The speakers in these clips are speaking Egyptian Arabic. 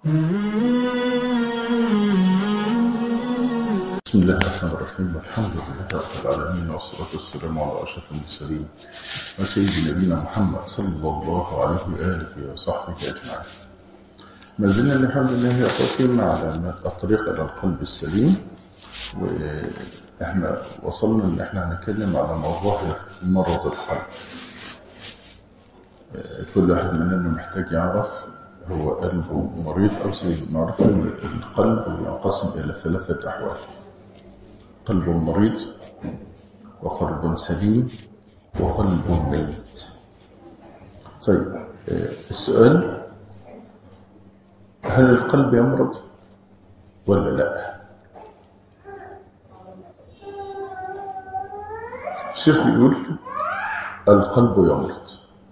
بسم الله الرحمن الرحيم الحمد لله رب العالمين والصلاة والسلام على أشرف المرسلين وسيد نبينا محمد صلى الله عليه وآله وصحبه أجمعين ما زلنا بحمد الله يقيم على الطريق إلى القلب السليم وإحنا وصلنا إن إحنا هنتكلم على مظاهر مرض القلب كل واحد مننا محتاج يعرف هو قلبه مريض أو سليم نعرف أن القلب ينقسم إلى ثلاثة أحوال قلب مريض وقلب سليم وقلب ميت طيب السؤال هل القلب يمرض ولا لا الشيخ بيقول القلب يمرض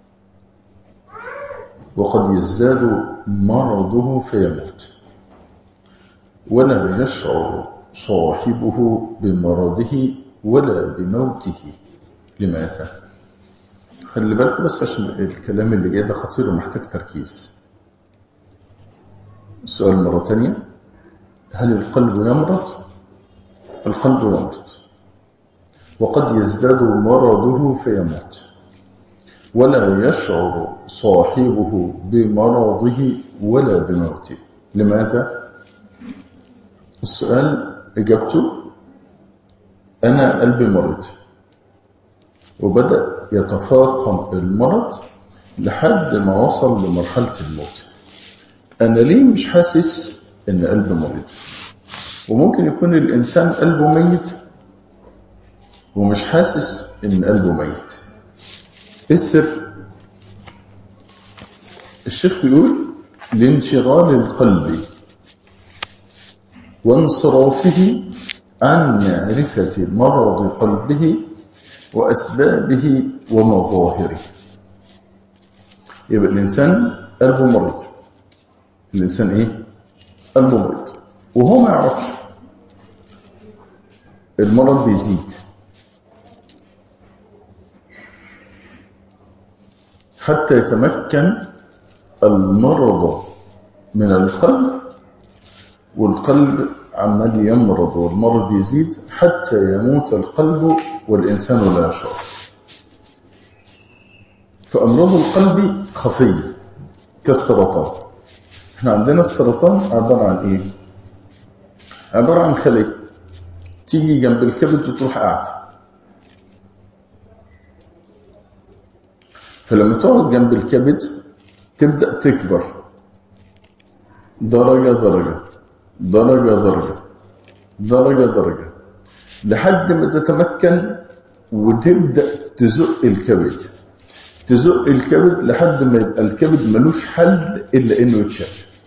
وقد يزداد مرضه فيموت ولا يشعر صاحبه بمرضه ولا بموته لماذا خلي بالك بس عشان الكلام اللي جاي ده خطير ومحتاج تركيز السؤال مرة تانية هل القلب يمرض القلب يمرض وقد يزداد مرضه فيموت ولا يشعر صاحبه بمرضه ولا بموته لماذا السؤال إجابته أنا قلبي مريض وبدأ يتفاقم المرض لحد ما وصل لمرحلة الموت أنا ليه مش حاسس إن قلبي مريض وممكن يكون الإنسان قلبه ميت ومش حاسس إن قلبه ميت إيه السر الشيخ بيقول لانشغال القلب وانصرافه عن معرفة مرض قلبه وأسبابه ومظاهره يبقى الإنسان قلبه مريض الإنسان إيه؟ قلبه مريض وهو ما يعرفش المرض بيزيد حتى يتمكن المرض من القلب والقلب عمال يمرض والمرض يزيد حتى يموت القلب والإنسان لا يشعر فأمراض القلب خفية كالسرطان احنا عندنا السرطان عبارة عن ايه عبارة عن خلية تيجي جنب الكبد وتروح قاعدة فلما تقعد جنب الكبد تبدأ تكبر درجة درجة درجة درجة درجة درجة لحد ما تتمكن وتبدأ تزق الكبد تزق الكبد لحد ما يبقى الكبد ملوش حل إلا إنه يتشال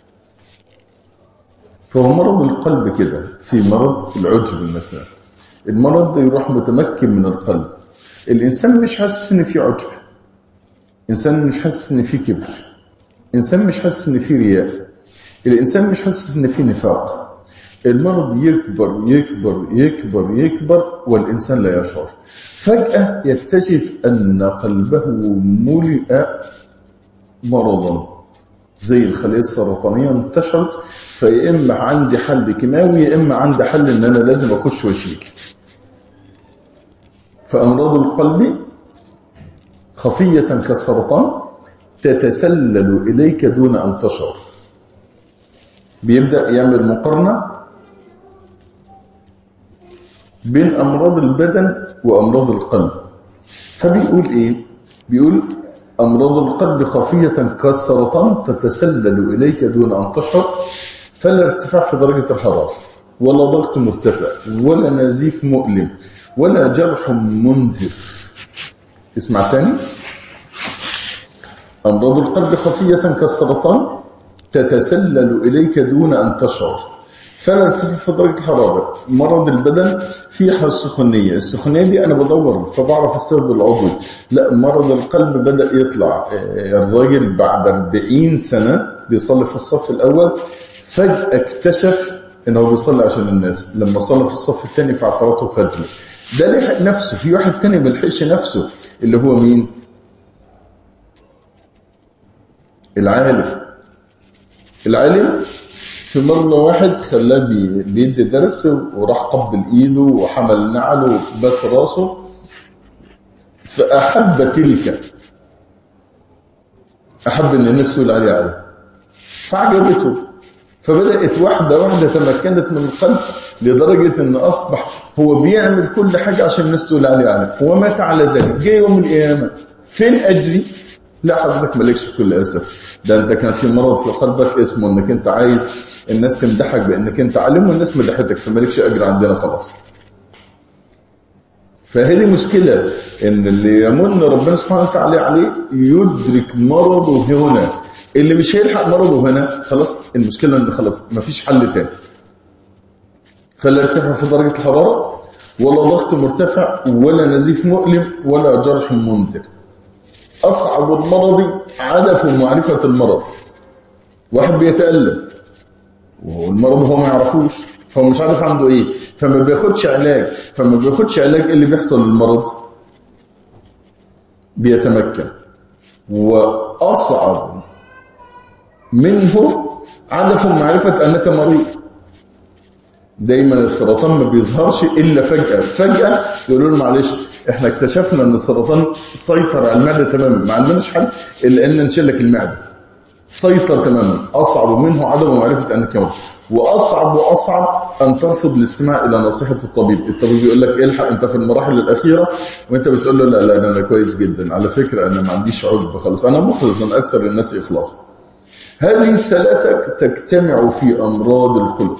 فهو مرض القلب كده في مرض العجب مثلا المرض ده يروح متمكن من القلب الإنسان مش حاسس إن في عجب إنسان مش حاسس إن في كبر إنسان مش حاسس إن في رياء الإنسان مش حاسس إن في نفاق المرض يكبر يكبر يكبر يكبر والإنسان لا يشعر فجأة يكتشف أن قلبه ملئ مرضا زي الخلية السرطانية انتشرت فيا إما عندي حل كيماوي يا إما عندي حل إن أنا لازم أخش وأشيل فأمراض القلب خفية كالسرطان تتسلل إليك دون أن تشعر بيبدأ يعمل مقارنة بين أمراض البدن وأمراض القلب فبيقول إيه؟ بيقول أمراض القلب خفية كالسرطان تتسلل إليك دون أن تشعر فلا ارتفاع في درجة الحرارة ولا ضغط مرتفع ولا نزيف مؤلم ولا جرح منذر اسمع تاني أمراض القلب خفية كالسرطان تتسلل إليك دون أن تشعر فلا ارتفاع في درجة الحرارة مرض البدن فيه السخونية السخونية دي أنا بدور فبعرف السبب العضوي لا مرض القلب بدأ يطلع الراجل بعد 40 سنة بيصلي في الصف الأول فجأة اكتشف انه بيصلي عشان الناس لما صلى في الصف الثاني في عفراته خجله ده لحق نفسه في واحد تاني ما لحقش نفسه اللي هو مين العالم العالم في مرة واحد خلاه بي- بيدي درس وراح قبل ايده وحمل نعله وبس راسه فأحب تلك أحب إن الناس تقول عليه عالم فعجبته فبدأت واحدة واحدة تمكنت من القلب لدرجة إن أصبح هو بيعمل كل حاجة عشان الناس تقول عليه عالم ومات على ذلك جه يوم القيامة فين أجري؟ لا حضرتك مالكش بكل أسف ده أنت كان في مرض في قلبك اسمه إنك أنت عايز الناس تمدحك بإنك أنت عالم والناس مدحتك فمالكش أجر عندنا خلاص فهذه مشكلة ان اللي يمن ربنا سبحانه وتعالى عليه يدرك مرضه هنا اللي مش هيلحق مرضه هنا خلاص المشكلة ان خلاص مفيش حل تاني فلا ارتفع في درجة الحرارة ولا ضغط مرتفع ولا نزيف مؤلم ولا جرح منذر أصعب المرض عدف معرفة المرض واحد بيتألم والمرض هو ما يعرفوش فهو مش عارف عنده ايه فما بياخدش علاج فما بياخدش علاج إيه اللي بيحصل للمرض بيتمكن واصعب منه عدم معرفة انك مريض دايما السرطان ما بيظهرش الا فجأة فجأة يقولوا له معلش احنا اكتشفنا ان السرطان سيطر على المعدة تماما ما عندناش حل الا ان نشيل لك المعدة سيطر تماما أصعب منه عدم معرفة أنك مريض وأصعب وأصعب أن ترفض الاستماع إلى نصيحة الطبيب الطبيب يقول لك الحق أنت في المراحل الأخيرة وأنت بتقول له لا لا ده أنا كويس جدا على فكرة أنا ما عنديش عجب خالص أنا مخلص من أكثر الناس إخلاصا هذه الثلاثة تجتمع في أمراض القلوب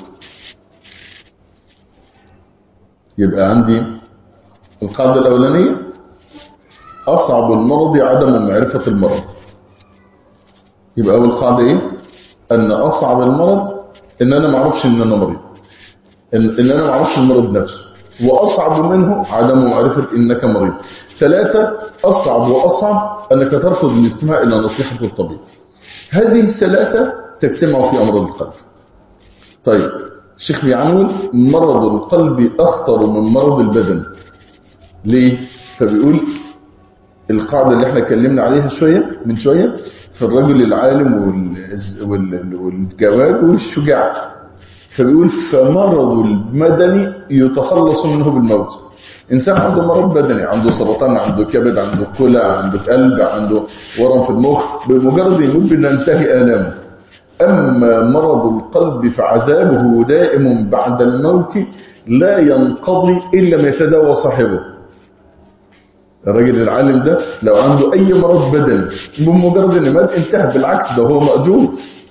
يبقى عندي القاعدة الأولانية أصعب المرض عدم معرفة المرض يبقى أول قاعدة إيه؟ أن أصعب المرض إن أنا ما أعرفش إن أنا مريض إن, إن أنا ما أعرفش المرض نفسه وأصعب منه عدم معرفة إنك مريض ثلاثة أصعب وأصعب أنك ترفض الاستماع إلى نصيحة الطبيب هذه الثلاثة تجتمع في أمراض القلب طيب الشيخ بيعنون مرض القلب أخطر من مرض البدن ليه؟ فبيقول القاعدة اللي احنا اتكلمنا عليها شوية من شوية في الرجل العالم وال- وال- والجواد والشجاع فبيقول فمرض المدني يتخلص منه بالموت إنسان عنده مرض بدني عنده سرطان عنده كبد عنده كلى عنده قلب عنده ورم في المخ بمجرد يموت بننتهي آلامه أما مرض القلب فعذابه دائم بعد الموت لا ينقضي إلا ما يتداوى صاحبه الراجل العالم ده لو عنده اي مرض بدني بمجرد ان مات انتهى بالعكس ده هو مأجور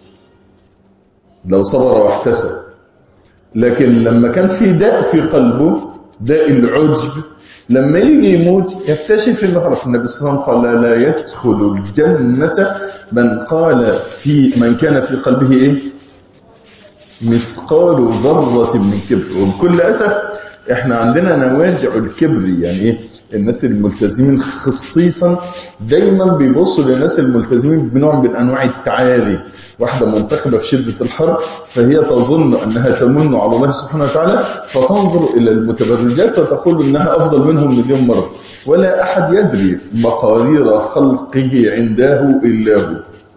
لو صبر واحتسب لكن لما كان في داء في قلبه داء العجب لما يجي يموت يكتشف انه خلاص النبي صلى الله عليه وسلم قال لا يدخل الجنة من قال في من كان في قلبه ايه مثقال ذرة من كبر وبكل أسف احنا عندنا نوازع الكبر يعني ايه الناس الملتزمين خصيصا دايما بيبصوا للناس الملتزمين بنوع من انواع التعالي واحدة منتخبة في شدة الحرب فهي تظن انها تمن على الله سبحانه وتعالى فتنظر الى المتبرجات فتقول انها افضل منهم مليون مرة ولا احد يدري مقادير خلقه عنده الا هو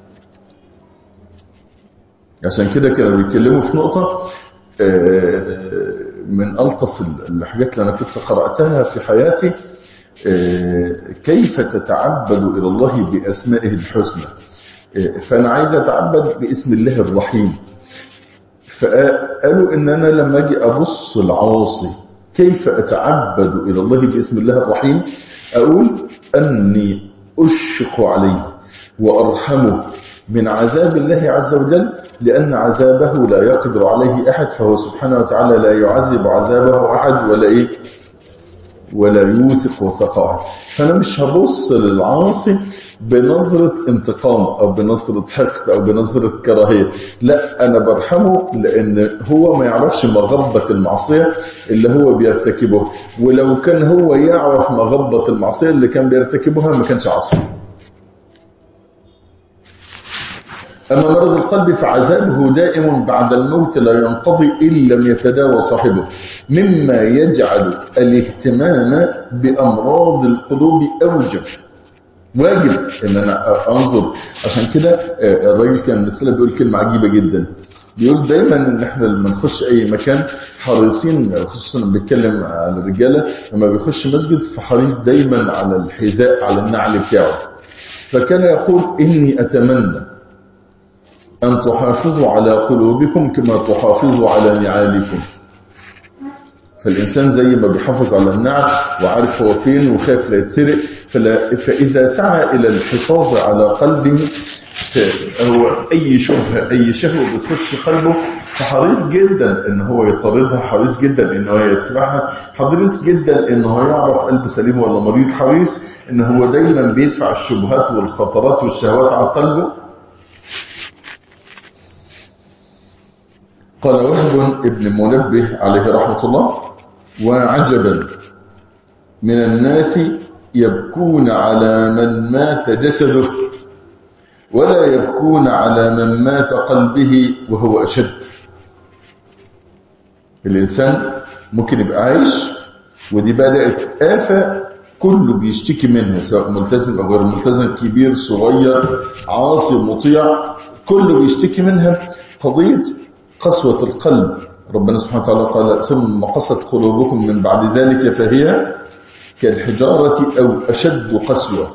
عشان كده كانوا بيتكلموا في نقطة آه، من ألطف الحاجات اللي أنا كنت قرأتها في حياتي آه، كيف تتعبد إلى الله بأسمائه الحسنى آه، فأنا عايز أتعبد باسم الله الرحيم فقالوا إن أنا لما أجي أبص العاصي كيف أتعبد إلى الله باسم الله الرحيم أقول أني أشفق عليه وأرحمه من عذاب الله عز وجل لأن عذابه لا يقدر عليه أحد فهو سبحانه وتعالى لا يعذب عذابه أحد ولا إيه ولا يوثق وثقه فأنا مش هبص للعاصي بنظرة انتقام أو بنظرة حقد أو بنظرة كراهية لا أنا برحمه لأن هو ما يعرفش مغبة المعصية اللي هو بيرتكبه ولو كان هو يعرف مغبة المعصية اللي كان بيرتكبها ما كانش عاصي أما مرض القلب فعذابه دائم بعد الموت لا ينقضي إن لم يتداوى صاحبه مما يجعل الاهتمام بأمراض القلوب أوجب واجب ان انا انظر عشان كده الراجل كان السلف بيقول كلمه عجيبه جدا بيقول دايما ان احنا لما نخش اي مكان حريصين خصوصا لما بيتكلم على الرجاله لما بيخش مسجد فحريص دايما على الحذاء على النعل بتاعه فكان يقول اني اتمنى ان تحافظوا على قلوبكم كما تحافظوا على نعالكم فالإنسان زي ما بيحافظ على النعل وعارف هو فين وخاف لا يتسرق فإذا سعى إلى الحفاظ على قلبه هو أي شبهة أي شهوة بتخش قلبه فحريص جدا إن هو يطاردها حريص جدا إن هو يتبعها حريص جدا إن هو يعرف قلب سليم ولا مريض حريص إن هو دايما بيدفع الشبهات والخطرات والشهوات على قلبه قال وهب ابن منبه عليه رحمة الله وعجبا من الناس يبكون على من مات جسده ولا يبكون على من مات قلبه وهو أشد الإنسان ممكن يبقى عايش ودي بدأت آفة كله بيشتكي منها سواء ملتزم أو غير ملتزم كبير صغير عاصي مطيع كله بيشتكي منها قضية قسوة القلب ربنا سبحانه وتعالى قال ثم قست قلوبكم من بعد ذلك فهي كالحجارة أو أشد قسوة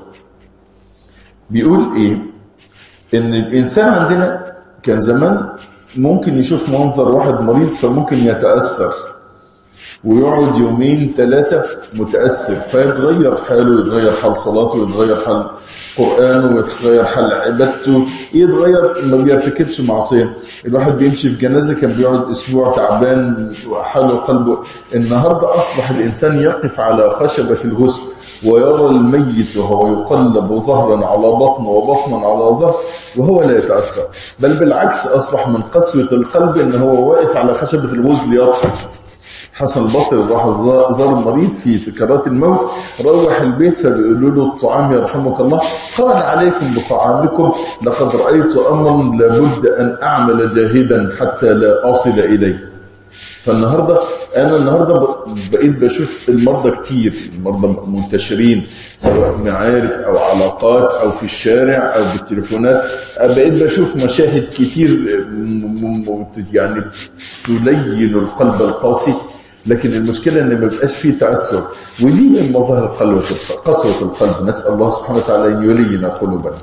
بيقول إيه إن الإنسان عندنا كان زمان ممكن يشوف منظر واحد مريض فممكن يتأثر ويقعد يومين ثلاثة متأثر فيتغير حاله يتغير حال صلاته يتغير حال قرآنه ويتغير حال عبادته يتغير ما بيرتكبش معصية الواحد بيمشي في جنازة كان بيقعد أسبوع تعبان وحاله قلبه النهاردة أصبح الإنسان يقف على خشبة الغسل ويرى الميت وهو يقلب ظهرا على بطن وبطنا على ظهر وهو لا يتأثر بل بالعكس أصبح من قسوة القلب إن هو واقف على خشبة الغسل يضحك حسن البصري راح زار المريض في سكرات الموت روح البيت فبيقولوا له الطعام يرحمك الله قال عليكم بطعامكم لقد رأيت أمرا لابد أن أعمل جاهدا حتى لا أصل إليه فالنهاردة أنا النهاردة بقيت بشوف المرضى كتير المرضى منتشرين سواء معارف أو علاقات أو في الشارع أو بالتليفونات بقيت بشوف مشاهد كتير يعني تلين القلب القاسي لكن المشكلة ان ما بيبقاش فيه تأثر ودي من مظاهر القلب قسوة القلب نسأل الله سبحانه وتعالى ان يلين قلوبنا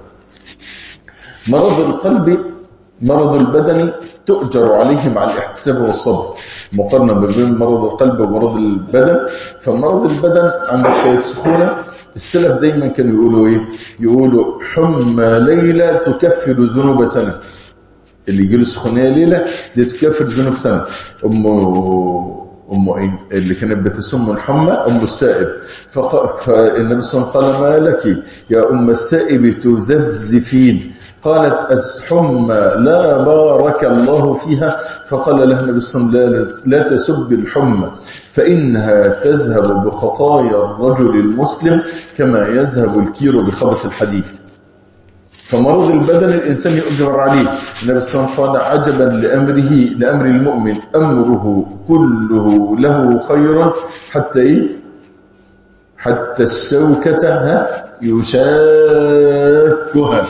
مرض القلب مرض البدن تؤجر عليه مع الاحتساب والصبر مقارنة بين مرض القلب ومرض البدن فمرض البدن عندك السخونة السلف دايما كانوا يقولوا ايه يقولوا حمى ليلة تكفر ذنوب سنة اللي يجي له سخونية ليلة دي تكفر ذنوب سنة أم أم إيه اللي كانت بتسم الحمى أم السائب فالنبي صلى الله عليه وسلم قال ما لك يا أم السائب تزفزفين قالت الحمى لا بارك الله فيها فقال لها النبي صلى الله عليه وسلم لا تسب الحمى فإنها تذهب بخطايا الرجل المسلم كما يذهب الكير بخبث الحديد فمرض البدن الإنسان يؤجر عليه النبي صلى الله عليه وسلم قال عجبا لأمره لأمر المؤمن أمره كله له خير حتى إيه حتى الشوكة ها يشاكها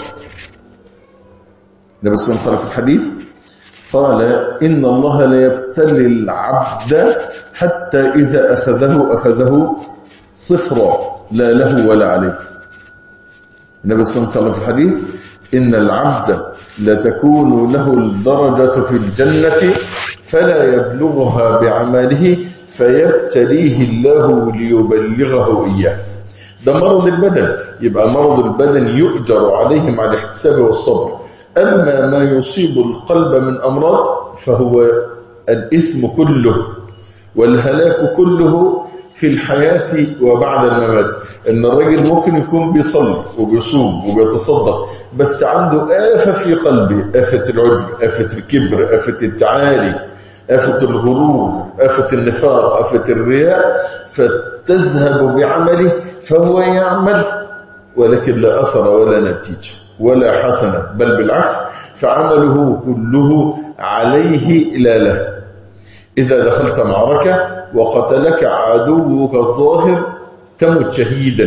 النبي صلى الله عليه وسلم قال في الحديث قال إن الله لا يبتلي العبد حتى إذا أخذه أخذه صفرا لا له ولا عليه النبي صلى الله عليه وسلم في الحديث إن العبد لتكون له الدرجة في الجنة فلا يبلغها بعمله فيبتليه الله ليبلغه إياه ده مرض البدن يبقى مرض البدن يؤجر عليه مع الاحتساب والصبر أما ما يصيب القلب من أمراض فهو الإثم كله والهلاك كله في الحياة وبعد الممات ان الراجل ممكن يكون بيصلي وبيصوم وبيتصدق بس عنده آفة في قلبه آفة العجب آفة الكبر آفة التعالي آفة الغرور آفة النفاق آفة الرياء فتذهب بعمله فهو يعمل ولكن لا أثر ولا نتيجة ولا حسنة بل بالعكس فعمله كله عليه لا له إذا دخلت معركة وقتلك عدوك الظاهر تمت شهيدا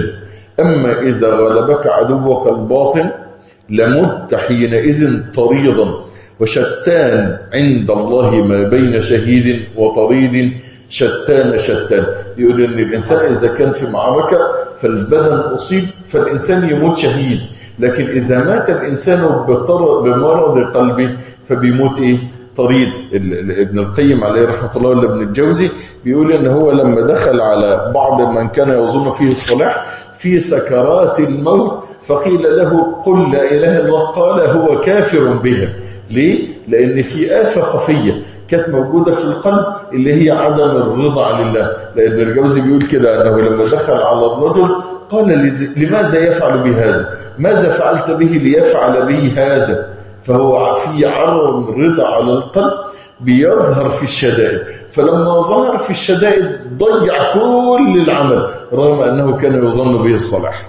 أما إذا غلبك عدوك الباطن لمت حينئذ طريضا وشتان عند الله ما بين شهيد وطريد شتان شتان يقول ان الانسان اذا كان في معركة فالبدن اصيب فالانسان يموت شهيد لكن اذا مات الانسان بمرض قلبه فبيموت ايه طريد ابن القيم عليه رحمة الله ولا ابن الجوزي بيقول ان هو لما دخل على بعض من كان يظن فيه الصلاح في سكرات الموت فقيل له قل لا اله الا الله قال هو كافر بها ليه؟ لان في آفة خفية كانت موجودة في القلب اللي هي عدم الرضا لله لأن الجوزي بيقول كده أنه لما دخل على الرجل قال لماذا يفعل بهذا ماذا فعلت به ليفعل بي هذا فهو في عرض رضا على القلب بيظهر في الشدائد فلما ظهر في الشدائد ضيع كل العمل رغم أنه كان يظن به الصلاح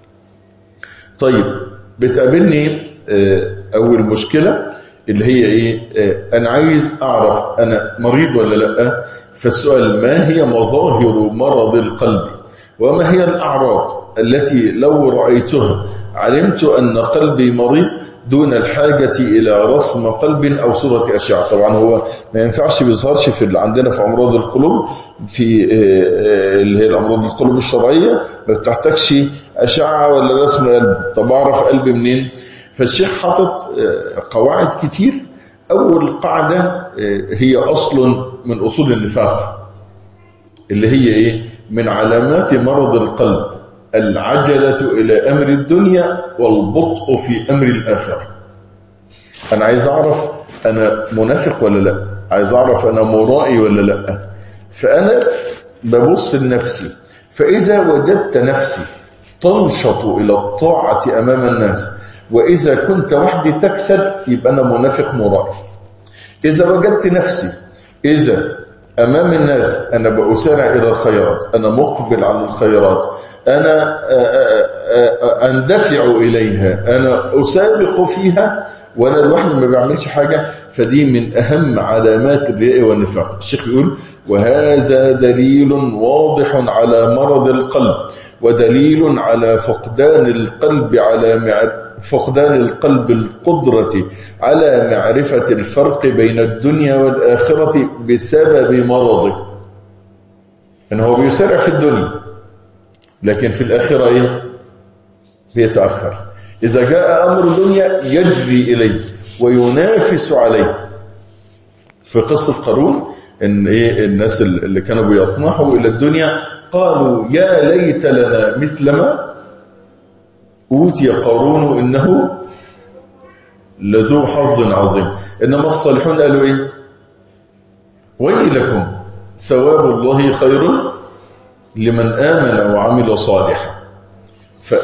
طيب بتقابلني أول مشكلة اللي هي ايه آه انا عايز اعرف انا مريض ولا لا فالسؤال ما هي مظاهر مرض القلب وما هي الاعراض التي لو رايتها علمت ان قلبي مريض دون الحاجة إلى رسم قلب أو صورة أشعة طبعا هو ما ينفعش بيظهرش في اللي عندنا في أمراض القلوب في اللي هي الأمراض القلوب الشرعية ما بتحتاجش أشعة ولا رسم قلب طب أعرف قلبي منين فالشيخ حاطط قواعد كتير أول قاعدة هي أصل من أصول النفاق اللي هي إيه من علامات مرض القلب العجلة إلى أمر الدنيا والبطء في أمر الآخرة أنا عايز أعرف أنا منافق ولا لا عايز أعرف أنا مرائي ولا لا فأنا ببص لنفسي فإذا وجدت نفسي تنشط إلى الطاعة أمام الناس وإذا كنت وحدي تكسب يبقى أنا منافق مرائي إذا وجدت نفسي إذا أمام الناس أنا بأسارع إلى الخيرات أنا مقبل على الخيرات أنا أندفع إليها أنا أسابق فيها وأنا لوحدي ما بعملش حاجة فدي من أهم علامات الرياء والنفاق الشيخ يقول وهذا دليل واضح على مرض القلب ودليل على فقدان القلب على معرفة فقدان القلب القدرة على معرفة الفرق بين الدنيا والآخرة بسبب مرضه إن هو بيسرع في الدنيا لكن في الآخرة إيه؟ بيتأخر إذا جاء أمر الدنيا يجري إليه وينافس عليه في قصة قارون إن إيه الناس اللي كانوا بيطمحوا إلى الدنيا قالوا يا ليت لنا مثل ما أوتي قارون إنه لذو حظ عظيم إنما الصالحون قالوا إيه ويلكم ثواب الله خير لمن آمن وعمل صالحا ف...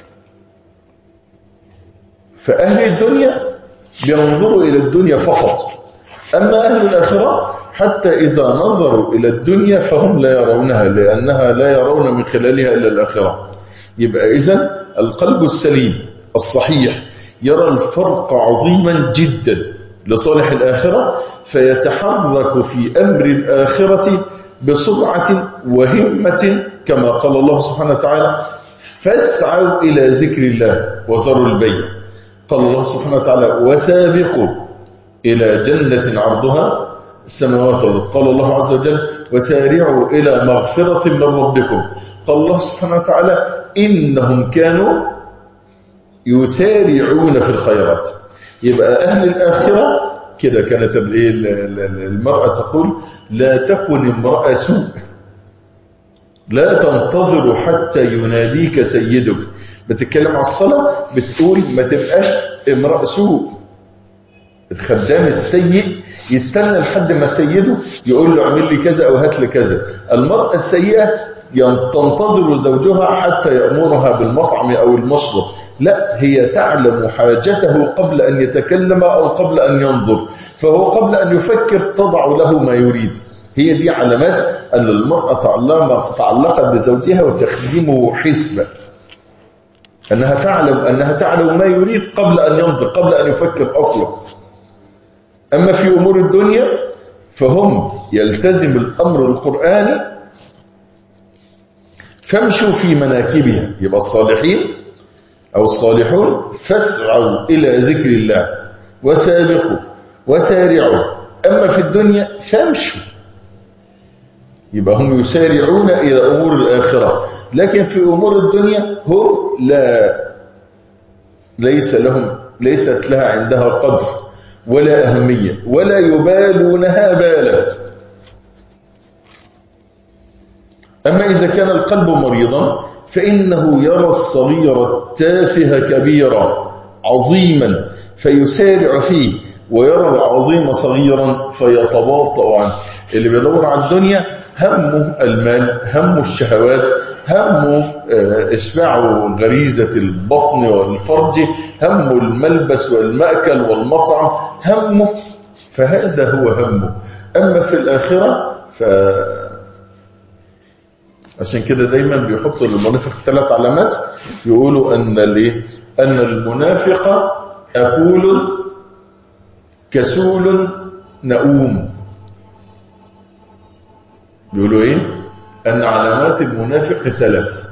فأهل الدنيا ينظروا إلى الدنيا فقط أما أهل الآخرة حتى إذا نظروا إلى الدنيا فهم لا يرونها لأنها لا يرون من خلالها إلا الآخرة يبقى إذن القلب السليم الصحيح يرى الفرق عظيما جدا لصالح الآخرة فيتحرك في أمر الآخرة بسرعة وهمة كما قال الله سبحانه وتعالى فاسعوا إلى ذكر الله وذروا البيع قال الله سبحانه وتعالى وسابقوا إلى جنة عرضها السماوات والأرض قال الله عز وجل وسارعوا إلى مغفرة من ربكم قال الله سبحانه وتعالى إنهم كانوا يسارعون في الخيرات يبقى أهل الآخرة كده كانت المرأة تقول لا تكن امرأة سوء لا تنتظر حتى يناديك سيدك بتتكلم على الصلاة بتقول ما تبقاش امرأة سوء الخدام السيء يستنى لحد ما سيده يقول له اعمل لي كذا او هات لي كذا المرأة السيئة تنتظر زوجها حتى يأمرها بالمطعم أو المشرب لا هي تعلم حاجته قبل أن يتكلم أو قبل أن ينظر فهو قبل أن يفكر تضع له ما يريد هي دي علامات أن المرأة تعلقت بزوجها وتخدمه حسبة أنها تعلم أنها تعلم ما يريد قبل أن ينظر قبل أن يفكر أصلا أما في أمور الدنيا فهم يلتزم الأمر القرآني فامشوا في مناكبها يبقى الصالحين أو الصالحون فاسعوا إلى ذكر الله وسابقوا وسارعوا أما في الدنيا فامشوا يبقى هم يسارعون إلى أمور الآخرة لكن في أمور الدنيا هم لا ليس لهم ليست لها عندها قدر ولا أهمية ولا يبالونها بالا أما إذا كان القلب مريضا فإنه يرى الصغير التافه كبيرا عظيما فيسارع فيه ويرى العظيم صغيرا فيتباطأ عنه اللي بيدور على الدنيا همه المال همه الشهوات همه اشباع غريزة البطن والفرج همه الملبس والمأكل والمطعم همه فهذا هو همه أما في الآخرة ف عشان كده دايما بيحطوا للمنافق ثلاث علامات يقولوا أن الايه أن المنافق أقول كسول نؤوم بيقولوا ايه ان علامات المنافق ثلاث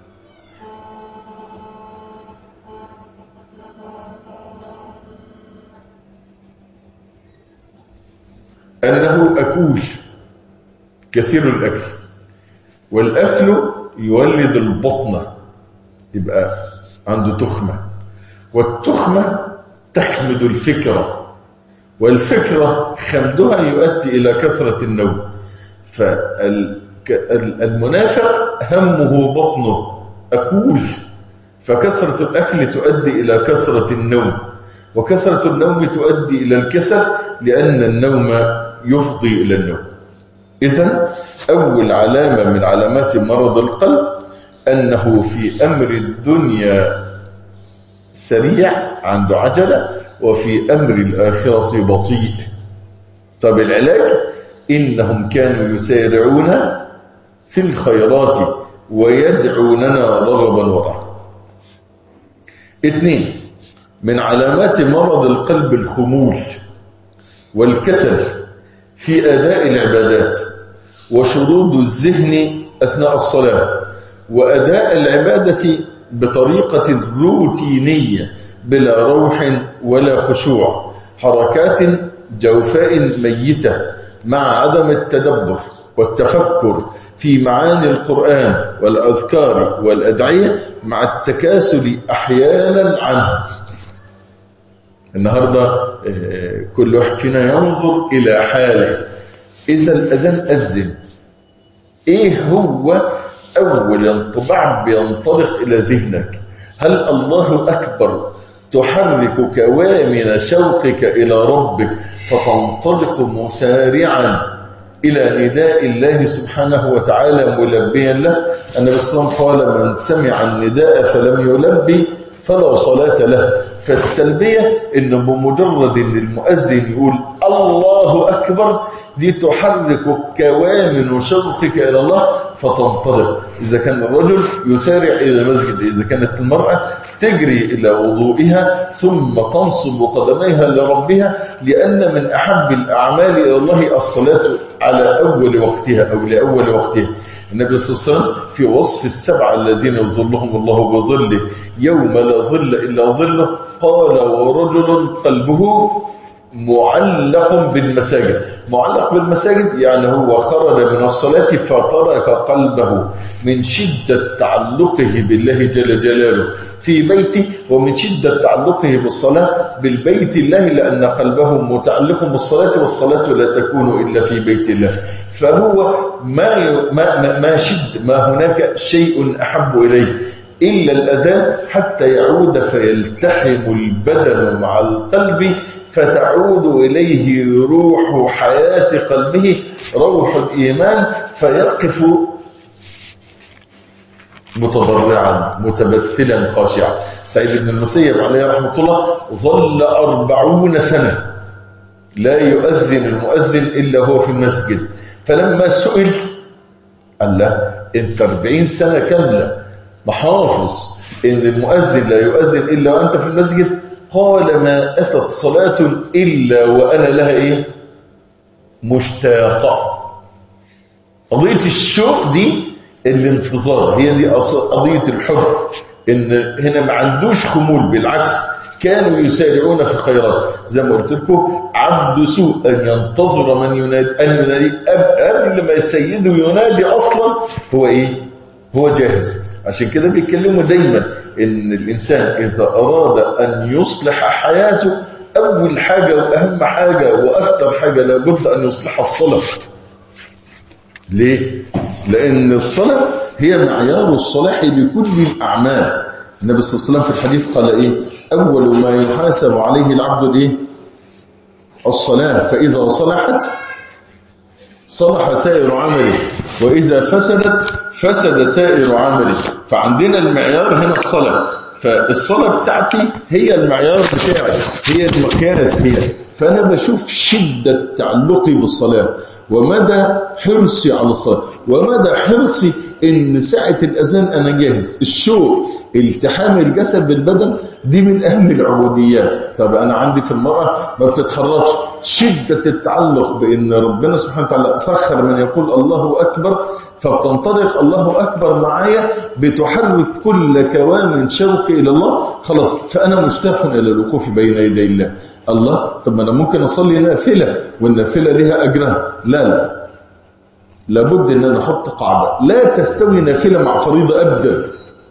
انه اكول كثير الاكل والاكل يولد البطنه يبقى عنده تخمه والتخمه تحمد الفكره والفكره خمدها يؤدي الى كثره النوم فالمنافق همه بطنه أكول فكثرة الأكل تؤدي إلى كثرة النوم وكثرة النوم تؤدي إلى الكسل لأن النوم يفضي إلى النوم إذا أول علامة من علامات مرض القلب أنه في أمر الدنيا سريع عنده عجلة وفي أمر الآخرة بطيء طب العلاج إنهم كانوا يسارعون في الخيرات ويدعوننا رغبا ورهبا اثنين من علامات مرض القلب الخمول والكسل في أداء العبادات وشرود الذهن أثناء الصلاة وأداء العبادة بطريقة روتينية بلا روح ولا خشوع حركات جوفاء ميتة مع عدم التدبر والتفكر في معاني القرآن والأذكار والأدعية مع التكاسل أحيانا عنه النهاردة كل واحد فينا ينظر إلى حاله إذا الأذان أذن إيه هو أول انطباع بينطلق إلى ذهنك هل الله أكبر تحرك كوامن شوقك إلى ربك فتنطلق مسارعا إلى نداء الله سبحانه وتعالى ملبيا له النبي صلى الله عليه وسلم قال من سمع النداء فلم يلبي فلا صلاة له فالتلبية إن بمجرد أن المؤذن يقول الله أكبر دي تحرك كوامن شوقك إلى الله فتنطلق إذا كان الرجل يسارع إلى المسجد إذا كانت المرأة تجري إلى وضوئها ثم تنصب قدميها لربها لأن من أحب الأعمال إلى الله الصلاة على أول وقتها أو لأول وقتها النبي صلى الله عليه وسلم في وصف السبعة الذين يظلهم الله بظله يوم لا ظل إلا ظله قال ورجل قلبه معلق بالمساجد معلق بالمساجد يعني هو خرج من الصلاة فترك قلبه من شدة تعلقه بالله جل جلاله في بيته ومن شدة تعلقه بالصلاة بالبيت الله لأن قلبه متعلق بالصلاة والصلاة لا تكون إلا في بيت الله فهو ما ما ما شد ما هناك شيء أحب إليه إلا الأذان حتى يعود فيلتحم البدن مع القلب فتعود إليه روح حياة قلبه روح الإيمان فيقف متضرعا متبتلا خاشعا سعيد بن المسيب عليه رحمة الله ظل أربعون سنة لا يؤذن المؤذن إلا هو في المسجد فلما سئل قال له انت 40 سنة كاملة محافظ ان المؤذن لا يؤذن إلا وأنت في المسجد قال ما أتت صلاة إلا وأنا لها إيه مشتاقة قضية الشوق دي الانتظار هي دي قضية الحب ان هنا ما عندوش خمول بالعكس كانوا يسارعون في الخيرات زي ما قلت لكم عبد سوء ان ينتظر من ينادي ان ينادي قبل ما سيده ينادي اصلا هو ايه هو جاهز عشان كده بيتكلموا دايما ان الانسان اذا اراد ان يصلح حياته اول حاجه واهم حاجه واكثر حاجه لابد ان يصلح الصلاه ليه لان الصلاه هي معيار الصلاح لكل الاعمال النبي صلى الله عليه وسلم في الحديث قال ايه اول ما يحاسب عليه العبد الايه الصلاه فاذا صلحت صلح سائر عمله واذا فسدت فسد سائر عمله فعندنا المعيار هنا الصلاه فالصلاه بتاعتي هي المعيار بتاعي هي المقياس هي فانا بشوف شده تعلقي بالصلاه ومدى حرصي على الصلاه ومدى حرصي ان ساعه الاذان انا جاهز الشوق التحام الجسد بالبدن دي من اهم العبوديات طب انا عندي في المراه ما بتتحركش شده التعلق بان ربنا سبحانه وتعالى سخر من يقول الله اكبر فبتنطلق الله اكبر معايا بتحرك كل كوان شوقي الى الله خلاص فانا مشتاق الى الوقوف بين يدي الله الله طب ما انا ممكن اصلي نافله والنافله لها اجرها لا لا لابد ان انا احط قاعده لا تستوي نافله مع فريضه ابدا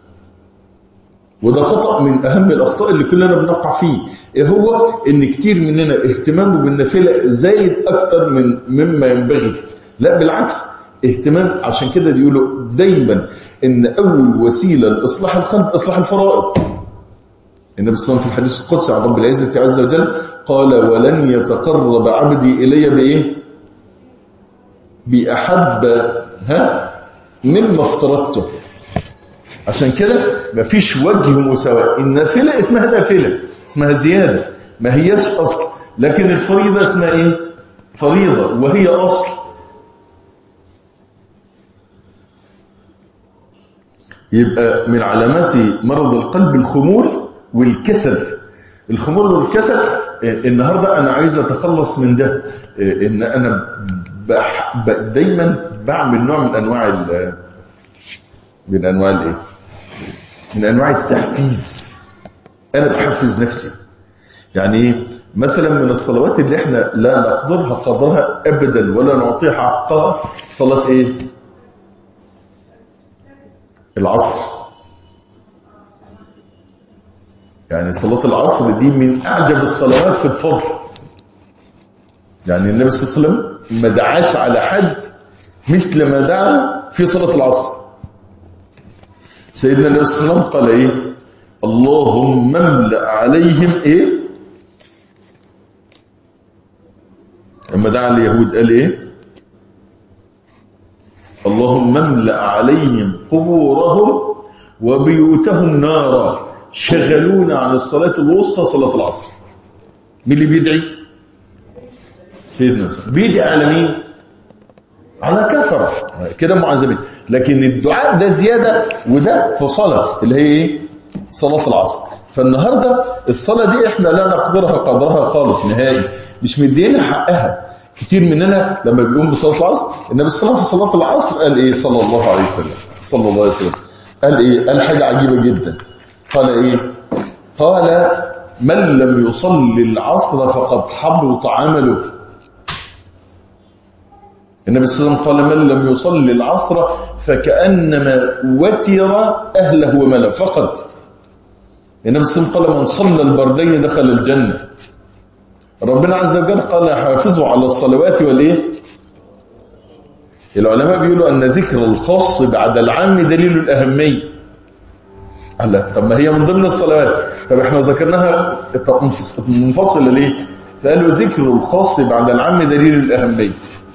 وده خطأ من أهم الأخطاء اللي كلنا بنقع فيه إيه هو إن كتير مننا اهتمامه بالنافلة زايد أكتر من مما ينبغي لا بالعكس اهتمام عشان كده بيقولوا دايما إن أول وسيلة لإصلاح القلب إصلاح الفرائض النبي صلى الله عليه وسلم في الحديث القدسي عن رب العزة عز وجل قال ولن يتقرب عبدي إلي بإيه بأحب ها مما افترضته عشان كده مفيش وجه مساواة النافلة اسمها نافلة اسمها زيادة ما هياش أصل لكن الفريضة اسمها ايه فريضة وهي أصل يبقى من علامات مرض القلب الخمول والكسل الخمول والكسل النهاردة أنا عايز أتخلص من ده إن أنا بح دايما بعمل نوع من أنواع من أنواع الإيه من انواع التحفيز انا بحفز نفسي يعني مثلا من الصلوات اللي احنا لا نقدرها قدرها ابدا ولا نعطيها حقها صلاة ايه العصر يعني صلاة العصر دي من اعجب الصلوات في الفضل يعني النبي صلى الله عليه وسلم ما دعاش على حد مثل ما دعا في صلاة العصر سيدنا النبي صلى الله عليه وسلم قال ايه اللهم املأ عليهم ايه لما دعا اليهود قال ايه اللهم املأ عليهم قبورهم وبيوتهم نارا شغلونا عن الصلاة الوسطى صلاة العصر مين اللي بيدعي سيدنا بيدعي على مين على كفر كده معذبين لكن الدعاء ده زيادة وده في صلاة اللي هي ايه صلاة العصر فالنهاردة الصلاة دي احنا لا نقدرها قدرها خالص نهائي مش مدينا حقها كتير مننا لما بيقوم بصلاة العصر النبي صلى الله عليه وسلم في صلاة العصر قال ايه صلى الله عليه وسلم صلى الله عليه وسلم قال ايه قال حاجة عجيبة جدا قال ايه قال من لم يصلي العصر فقد حبط عمله النبي صلى الله عليه وسلم قال من لم يصلي العصر فكأنما وتر أهله وماله فقط النبي صلى الله عليه وسلم قال من صلى البردين دخل الجنة ربنا عز وجل قال حافظوا على الصلوات والإيه العلماء بيقولوا أن ذكر الخاص بعد العام دليل الأهمية لا طب ما هي من ضمن الصلوات طب احنا ذكرناها منفصلة ليه فقالوا ذكر الخاص بعد العام دليل الأهمية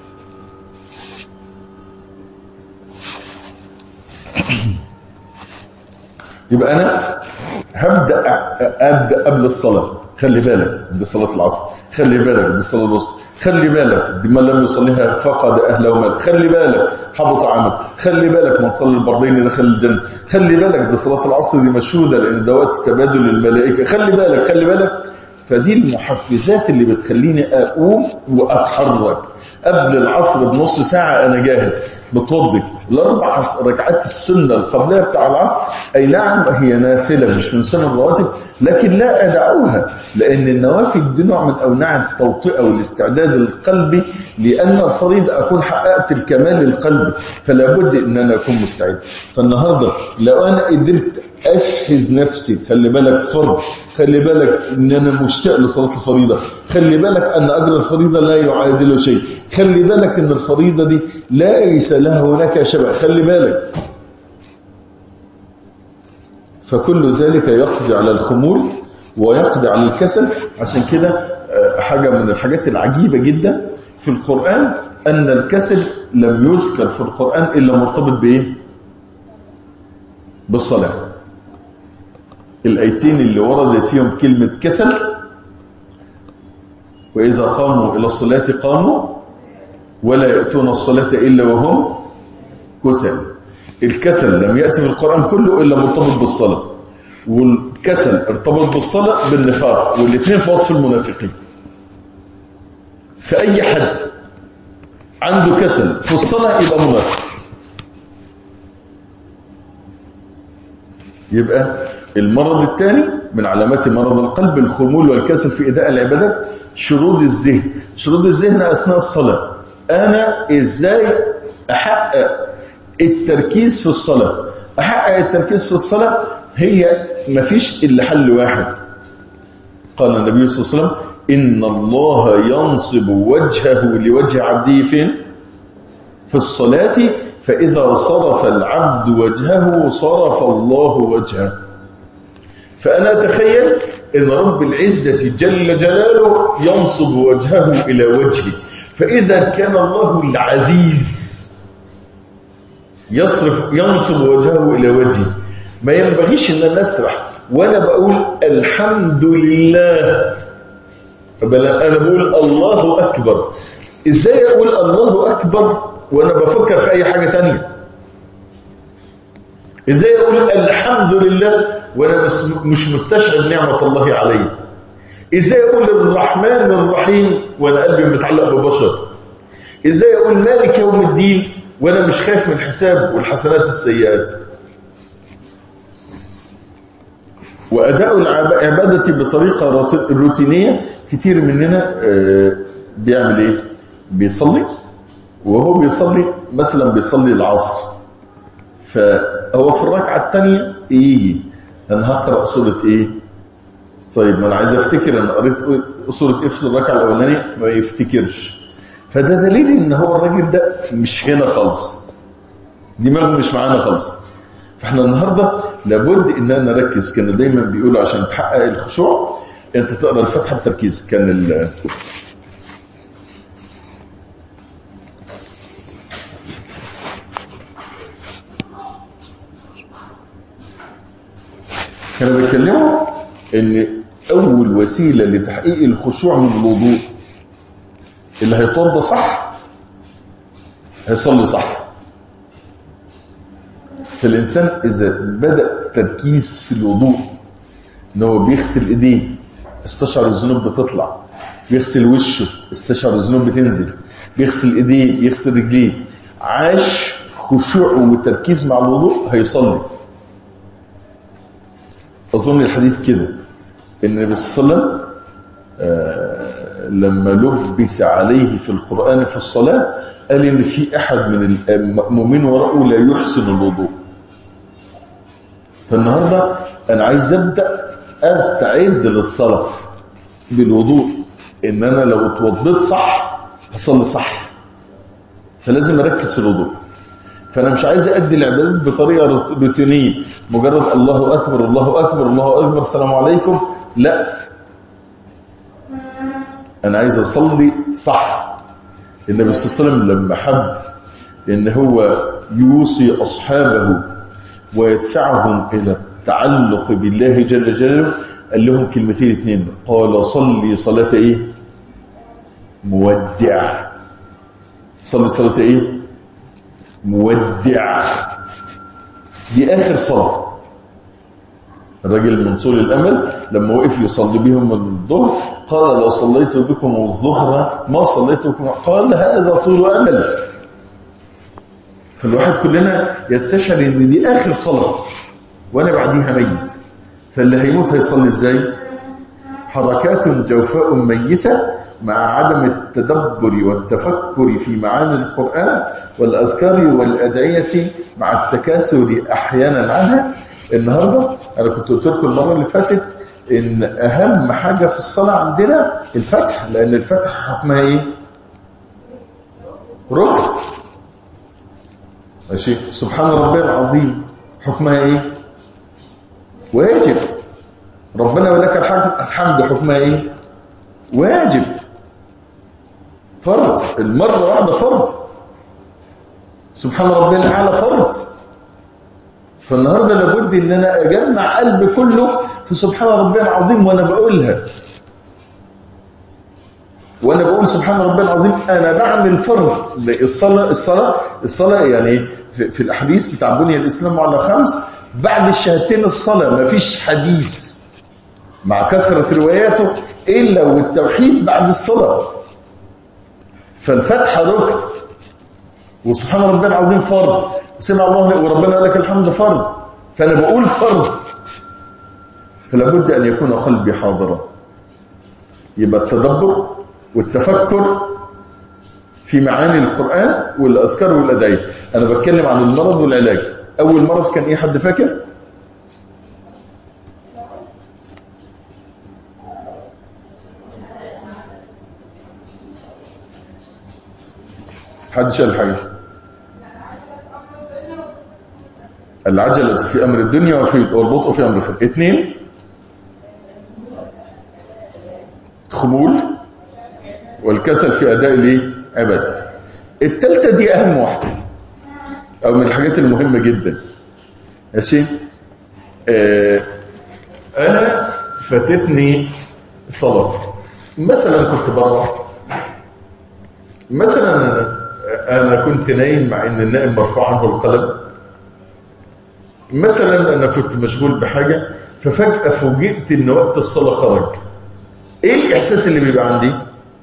يبقى انا هبدا ابدا قبل الصلاه خلي بالك دي صلاه العصر خلي بالك دي صلاه الوسطى خلي بالك دي من لم يصليها فقد اهله ومال خلي بالك حبط عمل خلي بالك من صلى البردين دخل الجنه خلي بالك دي صلاه العصر دي مشهوده لان دوت تبادل الملائكه خلي بالك خلي بالك فدي المحفزات اللي بتخليني اقوم واتحرك قبل العصر بنص ساعه انا جاهز بتوضي الاربع ركعات السنه القبليه بتاع العصر اي نعم هي نافله مش من سنن الرواتب لكن لا ادعوها لان النوافل دي نوع من انواع التوطئه والاستعداد القلبي لان الفريضه اكون حققت الكمال القلبي فلا بد ان انا اكون مستعد فالنهارده لو انا قدرت اشهد نفسي خلي بالك فرض خلي بالك ان انا مشتاق لصلاه الفريضه خلي بالك ان اجر الفريضه لا يعادل شيء خلي بالك ان الفريضه دي ليس لها هناك شبه خلي بالك فكل ذلك يقضي على الخمول ويقضي على الكسل عشان كده آه، حاجه من الحاجات العجيبه جدا في القران ان الكسل لم يذكر في القران الا مرتبط بايه بالصلاه الايتين اللي وردت فيهم كلمه كسل واذا قاموا الى الصلاه قاموا ولا ياتون الصلاه الا وهم كسل الكسل لم ياتي في القران كله الا مرتبط بالصلاه والكسل ارتبط بالصلاه بالنفاق والاثنين في وصف المنافقين فاي حد عنده كسل في الصلاه يبقى منافق يبقى المرض الثاني من علامات مرض القلب الخمول والكسل في اداء العبادات شرود الذهن شرود الذهن اثناء الصلاه انا ازاي احقق التركيز في الصلاه احقق التركيز في الصلاه هي مفيش الا حل واحد قال النبي صلى الله عليه وسلم ان الله ينصب وجهه لوجه عبده فين في الصلاه فاذا صرف العبد وجهه صرف الله وجهه فأنا أتخيل أن رب العزة جل جلاله ينصب وجهه إلى وجهي فإذا كان الله العزيز يصرف ينصب وجهه إلى وجهي ما ينبغيش أن أنا أسرح وأنا بقول الحمد لله بل أنا بقول الله أكبر إزاي أقول الله أكبر وأنا بفكر في أي حاجة تانية ازاي اقول الحمد لله وانا مش مستشعر نعمة الله علي ازاي اقول الرحمن الرحيم وانا قلبي متعلق ببشر ازاي اقول مالك يوم الدين وانا مش خايف من الحساب والحسنات السيئات واداء العبادة بطريقة روتينية كتير مننا بيعمل ايه بيصلي وهو بيصلي مثلا بيصلي العصر فهو في الركعة الثانية يجي أنا هقرأ سورة إيه طيب ما أنا عايز أفتكر أنا قريت سورة إيه في الركعة الأولانية ما يفتكرش فده دليل إن هو الراجل ده مش هنا خالص دماغه مش معانا خالص فاحنا النهاردة لابد إننا نركز كانوا دايما بيقولوا عشان تحقق الخشوع أنت تقرأ الفتحة بتركيز كان ال كانوا بيتكلموا ان اول وسيلة لتحقيق الخشوع من الوضوء اللي هيتوضى صح هيصلي صح فالانسان اذا بدأ تركيز في الوضوء ان هو بيغسل ايديه استشعر الذنوب بتطلع بيغسل وشه استشعر الذنوب بتنزل بيغسل ايديه يغسل رجليه عاش خشوع وتركيز مع الوضوء هيصلي أظن الحديث كده إن النبي صلى الله عليه وسلم آه لما لبس عليه في القرآن في الصلاة قال إن في أحد من المؤمنين وراءه لا يحسن الوضوء فالنهاردة أنا عايز أبدأ أستعد للصلاة بالوضوء إن أنا لو اتوضيت صح أصلي صح فلازم أركز في الوضوء فانا مش عايز ادي العبادات بطريقه روتينيه مجرد الله اكبر الله اكبر الله اكبر السلام عليكم لا انا عايز اصلي صح النبي صلى الله عليه وسلم لما حب ان هو يوصي اصحابه ويدفعهم الى التعلق بالله جل جلاله قال لهم كلمتين اثنين قال صلي صلاه ايه مودع صلي صلاه ايه مودع دي آخر صلاة الراجل من طول الأمل لما وقف يصلي بهم الظهر قال لو صليت بكم الظهر ما صليت بكم قال هذا طول أمل فالواحد كلنا يستشعر ان دي اخر صلاه وانا بعديها ميت فاللي هيموت هيصلي ازاي حركات جوفاء ميته مع عدم التدبر والتفكر في معاني القران والاذكار والادعيه مع التكاسل احيانا عنها النهارده انا كنت قلت لكم المره اللي فاتت ان اهم حاجه في الصلاه عندنا الفتح لان الفتح حكمها ايه ركن ماشي سبحان ربي العظيم حكمها ايه واجب ربنا ولك الحمد حكمها ايه واجب فرض المرة واحدة فرض سبحان ربي الاعلى فرض فالنهاردة لابد ان انا اجمع قلبي كله في سبحان ربي العظيم وانا بقولها وانا بقول سبحان ربي العظيم انا بعمل فرض الصلاه الصلاه الصلاه يعني في, في الاحاديث بتاع بني الاسلام على خمس بعد الشهادتين الصلاه ما فيش حديث مع كثره رواياته الا والتوحيد بعد الصلاه فالفتح ركن وسبحان ربي العظيم فرض سمع الله وربنا لك الحمد فرض فانا بقول فرض فلا بد ان يكون قلبي حاضرا يبقى التدبر والتفكر في معاني القرآن والأذكار والأدعية أنا بتكلم عن المرض والعلاج أول مرض كان إيه حد فاكر؟ حد شال حاجة العجلة في أمر الدنيا وفي والبطء في أمر الخير اثنين خمول والكسل في أداء العبادة التالتة دي أهم واحدة أو من الحاجات المهمة جدا ماشي آه أنا فاتتني صلاة مثلا كنت بره مثلا أنا كنت نايم مع إن النائم مرفوع عنه القلم مثلا أنا كنت مشغول بحاجة ففجأة فوجئت إن وقت الصلاة خرج إيه الإحساس اللي بيبقى عندي؟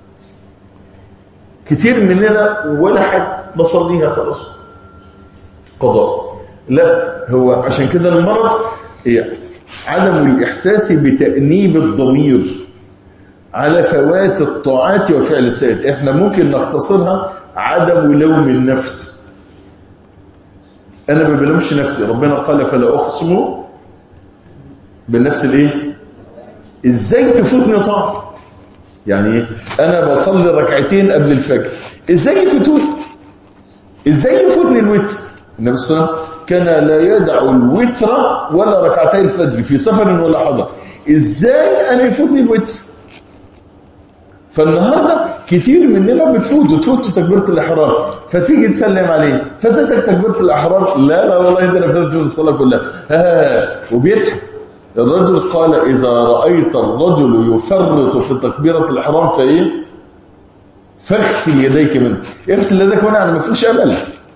كتير مننا ولا حد بصليها خلاص قضاء لا هو عشان كده المرض هي عدم الإحساس بتأنيب الضمير على فوات الطاعات وفعل السيئات احنا ممكن نختصرها عدم لوم النفس انا ما بلومش نفسي ربنا قال فلا اقسم بالنفس الايه ازاي تفوتني طاعه يعني انا بصلي ركعتين قبل الفجر ازاي يفوتوني ازاي يفوتني الوتر النبي صلى الله عليه وسلم كان لا يدع الوتر ولا ركعتي الفجر في سفر ولا حضر ازاي انا يفوتني الوتر فالنهارده كتير مننا بتفوت وتفوت تكبيره الاحرام فتيجي تسلم عليه فاتتك تكبيره الاحرام لا لا والله ده انا فاتت الصلاه كلها ها وبيضحك الرجل قال إذا رأيت الرجل يفرط في تكبيرة الإحرام فإيه فاغسل يديك منه اغسل يديك منه يعني ما فيهوش أمل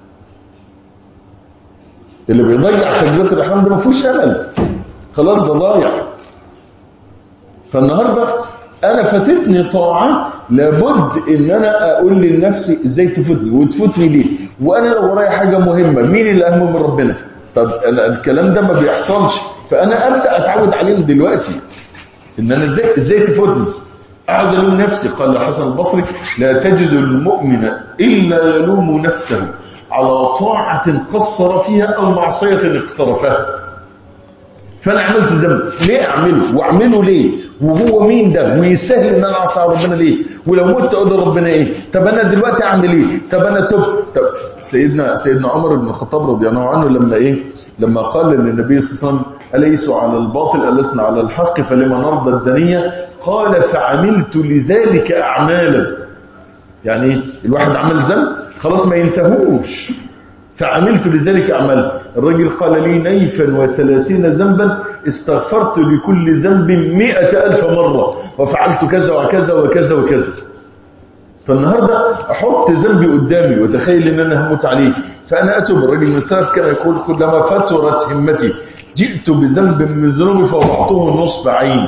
اللي بيضيع تكبيرة الإحرام ده ما فيهوش أمل خلاص ده ضايع فالنهاردة أنا فاتتني طاعة لابد إن أنا أقول لنفسي إزاي تفوتني وتفوتني ليه وأنا لو ورايا حاجة مهمة مين اللي أهم من ربنا طب أنا الكلام ده ما بيحصلش فانا ابدا اتعود عليه دلوقتي ان انا ازاي ازاي تفوتني اقعد الوم نفسي قال الحسن البصري لا تجد المؤمن الا يلوم نفسه على طاعه قصر فيها او معصيه اقترفها فانا عملت ذنب ليه اعمله واعمله ليه وهو مين ده ويستاهل ان انا اعصى ربنا ليه ولو مت اقول ربنا ايه طب انا دلوقتي اعمل ايه طب انا تبت طب سيدنا سيدنا عمر بن الخطاب رضي الله عنه لما ايه لما قال للنبي صلى الله عليه وسلم أليسوا على الباطل ألسنا على الحق فلما نرضى الدنيا قال فعملت لذلك أعمالا يعني الواحد عمل ذنب خلاص ما ينساهوش فعملت لذلك أعمالا الرجل قال لي نيفا وثلاثين ذنبا استغفرت لكل ذنب مئة ألف مرة وفعلت كذا وكذا وكذا وكذا فالنهاردة أحط ذنبي قدامي وتخيل أن أنا هموت عليه فأنا أتوب الرجل من السلف كان يقول كلما فترت همتي جئت بذنب من ذنوبي فوضعته نصب عين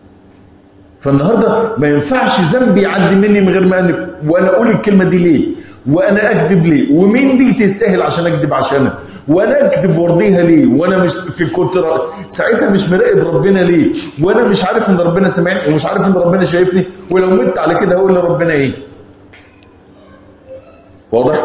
فالنهاردة ما ينفعش ذنبي يعدي مني من غير ما أنك وأنا أقول الكلمة دي ليه وانا اكذب ليه ومين دي تستاهل عشان اكذب عشانها وانا اكذب وارضيها ليه وانا مش في كنت ساعتها مش مراقب ربنا ليه وانا مش عارف ان ربنا سامعني ومش عارف ان ربنا شايفني ولو مت على كده هقول لربنا ايه واضح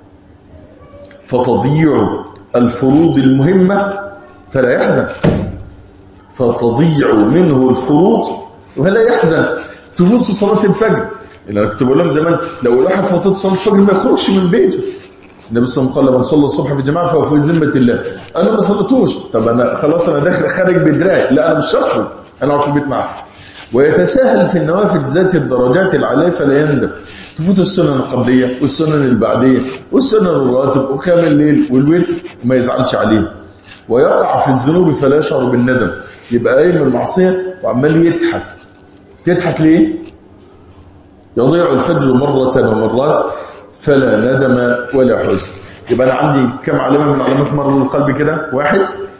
فتضيع الفروض المهمة فلا يحزن فتضيع منه الفروض ولا يحزن تفوت صلاة الفجر اللي انا كنت بقول لهم زمان لو الواحد فاتت صلاة الفجر ما يخرجش من بيته النبي صلى الله عليه وسلم قال من صلى الصبح في جماعه فهو في ذمه الله انا ما صليتوش طب انا خلاص انا داخل خارج بدراعي لا انا مش هخرج انا اقعد في البيت معاه ويتساهل في النوافل ذات الدرجات العاليه فلا يندم تفوت السنن القبليه والسنن البعديه والسنن الراتب وقيام الليل والوتر ما يزعلش عليه ويقع في الذنوب فلا يشعر بالندم يبقى قايم من المعصيه وعمال يضحك تضحك ليه يضيع الفجر مرة ومرات فلا ندم ولا حزن يبقى أنا عندي كم علامة من علامات مرض القلب كده واحد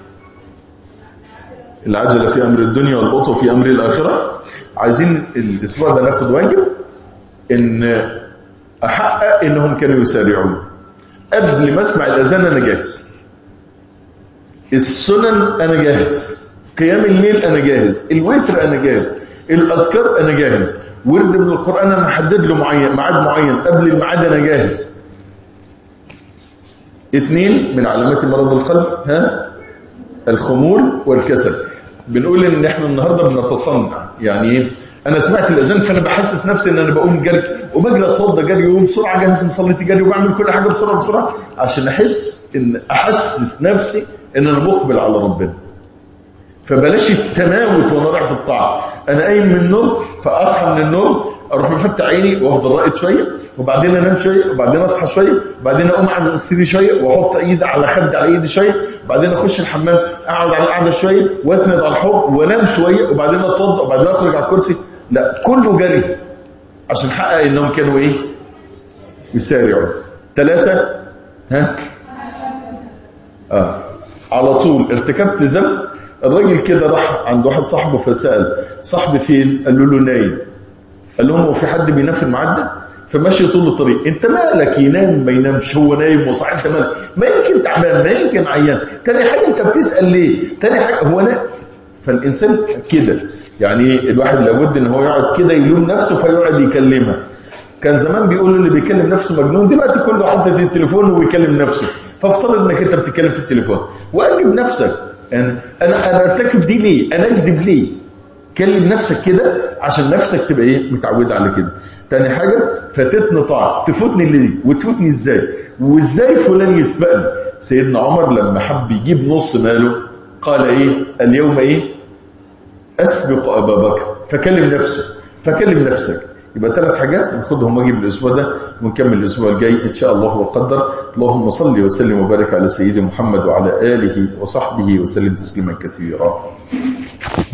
العجلة في أمر الدنيا والبطء في أمر الآخرة عايزين الأسبوع ده ناخد واجب إن أحقق إنهم كانوا يسارعون قبل ما أسمع الأذان أنا جاهز السنن أنا جاهز قيام الليل أنا جاهز الوتر أنا جاهز الأذكار أنا جاهز ورد من القرآن أنا محدد له معين ميعاد معين قبل الميعاد أنا جاهز اثنين من علامات مرض القلب ها الخمول والكسل بنقول ان احنا النهارده بنتصنع يعني ايه انا سمعت الاذان فانا بحسس نفسي ان انا بقوم جري وبجري اتوضى جري وبسرعه جاهز صليت جري وبعمل كل حاجه بسرعه بسرعه عشان احس ان احسس نفسي ان انا مقبل على ربنا فبلاش التماوت وانا رايح في الطاعه انا قايم من النوم فاصحى من النوم اروح مفتح عيني وافضل راقد شويه وبعدين انام شويه وبعدين اصحى شويه وبعدين اقوم على سريري شويه واحط ايدي على خدي على ايدي شويه وبعدين اخش الحمام اقعد على القعده شويه واسند على الحوض وانام شويه وبعدين اتوضا وبعدين اخرج على الكرسي لا كله جري عشان احقق انهم كانوا ايه يسارعوا ثلاثه ها اه على طول ارتكبت ذنب الراجل كده راح عند واحد صاحبه فسأل صاحبي فين قال له نايم قال لهم هو في حد بينام في الميعاد ده فماشي طول الطريق انت مالك ينام ما ينامش هو نايم وصاحي انت مالك ما يمكن تعبان ما يمكن عيان تاني حاجه انت بتسال ليه تاني حاجه هو لا فالانسان كده يعني الواحد لابد ان هو يقعد كده يلوم نفسه فيقعد يكلمها كان زمان بيقولوا اللي بيكلم نفسه مجنون دلوقتي كله حاطط التليفون وبيكلم نفسه فافترض انك انت بتتكلم في التليفون واجب نفسك يعني انا انا ارتكب دي ليه انا اكذب ليه كلم نفسك كده عشان نفسك تبقى ايه متعوده على كده تاني حاجه فاتتني طاعه تفوتني ليه وتفوتني ازاي وازاي فلان يسبقني سيدنا عمر لما حب يجيب نص ماله قال ايه اليوم ايه اسبق ابا بكر فكلم نفسه فكلم نفسك يبقى ثلاث حاجات ناخدهم واجب الاسبوع ده ونكمل الاسبوع الجاي ان شاء الله وقدر اللهم صل وسلم وبارك على سيدنا محمد وعلى اله وصحبه وسلم تسليما كثيرا